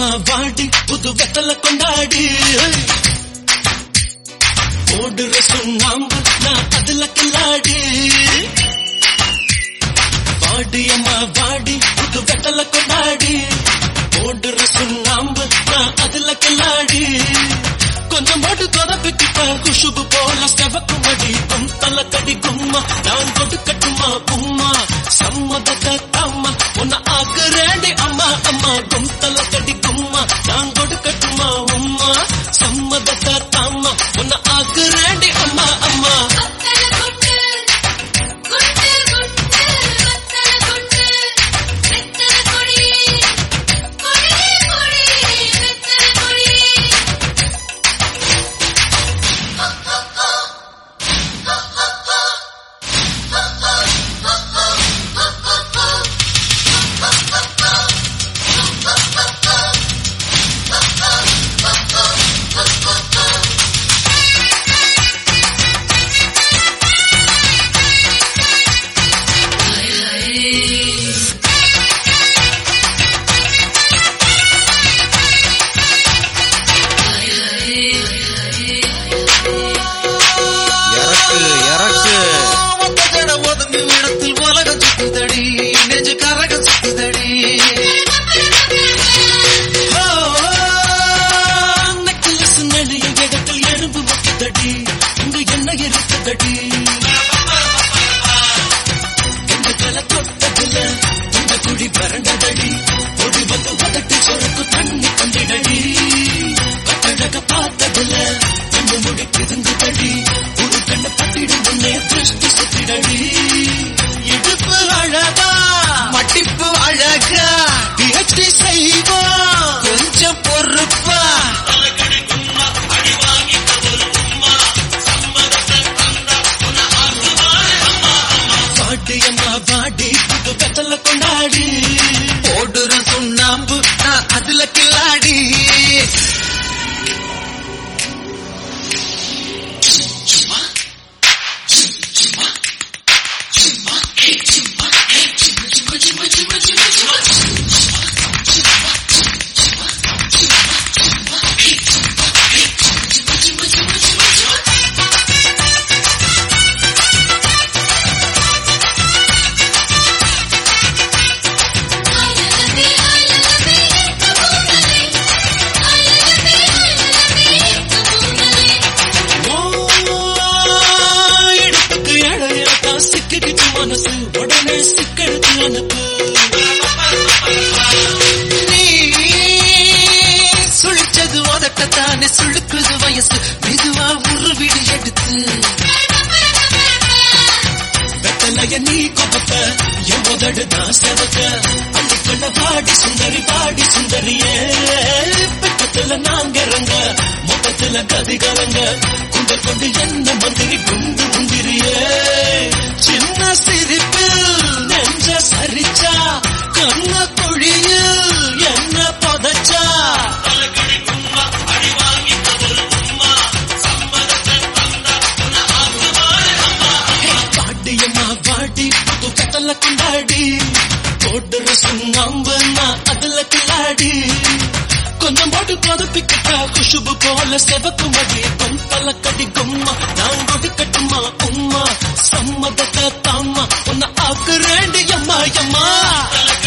வாடியம்மா வாடி புது வெத்தல கொண்டாடி ஓடுற சுண்ணாம்பு நான் அதுல கில்லாடி வாடியம்மா வாடி புது வெத்தல கொண்டாடி ஓடுற சுண்ணாம்பு நான் அதுல கில்லாடி கொஞ்சம் போட்டு கொதப்பிக்கிட்ட குஷுபு போல செவக்கு மடி கும் தல கடி கும்மா நான் கொடுக்கட்டுமா உம்மா சம்மதத்தை அம்மா உன்னை ஆக்குறேண்டி அம்மா அம்மா கும் தல கடி கும்மா நான் கொடுக்கட்டுமா உம்மா சம்மதத்தை அம்மா உன்னை ஆக்குறேண்டி அம்மா அம்மா வத்தல குண்டு குண்டு குண்டு வத்தல குண்டு வெத்தல கொடி கொடி கொடி வெத்தல கொடி ஹோ ஹோ ஹோ ஹோ ஹோ ஹோ ஹோ ஹோ ஹோ ஹோ ஹோ இறக்கு இறக்கு வந்த ஜட ஒதுங்கு இடத்தில் உலகம் சுத்துதடி நெஞ்சு கரகம் சுத்துதடி நெக்லஸ் நெளிய இடத்தில் எறும்பு முட்டுதடி இங்க என்ன இருக்குதடி இந்த கலை தொட்டதுல இந்த குடி பரண்டதடி ஒடி வந்து உதட்டு சொருக்கு தண்ணி தந்திடடி கட்டழக பார்த்ததுல கண்ணு முடி பிதுங்குதடி ஒரு கண்ணை பத்திடு முன்னே திருஷ்டி சுத்திடடி இடுப்பு அழகா மட்டிப்பு அழகா பிஹெச்டி செய்வோம் கொஞ்சம் பொறுப்பா வாடி அம்மா வாடி புது கத்தல கொண்டாடி ஓடுற சுண்ணாம்பு நான் அதுல கில்லாடி ஓ, இடுப்புக்கு இழையத்தா சிக்கிக்கிட்டு மனசு உடனே சிக்கெடுத்து அனுப்பு நீ சுழிச்சது உதட்டத்தானே சுழுக்குது வயசு மெதுவா உருவிடு எடுத்து வெத்தலைய நீ கொப்பத்த என் உதடு தான் செவக்க அள்ளிக்கொள்ள பாடி சுந்தரி பாடி சுந்தரியே பக்கத்துல நாங்க இறங்க முகத்துல கதிகலங்க குண்ட கொண்டு என்ன மந்திரி குண்டு முந்திரியே சின்ன சிரிப்பில் நெஞ்ச சரிச்சா கண்ண குழியில் என்ன புதைச்சா பாட்டியம்மா பாட்டி புது கத்தல கொண்டாடி போடுற சுண்ணாம்பு நான் அதுல கிளாடி கொஞ்சம் போட்டு கொதப்பிக்கிட்டா குஷுபு போல செவக்கு மடி கொந்தல கடி கும்மா நான் கொடுக்கட்டுமா உம்மா சம்மதத்தை தாம்மா உன்னை ஆக்குறேண்டி அம்மா அம்மா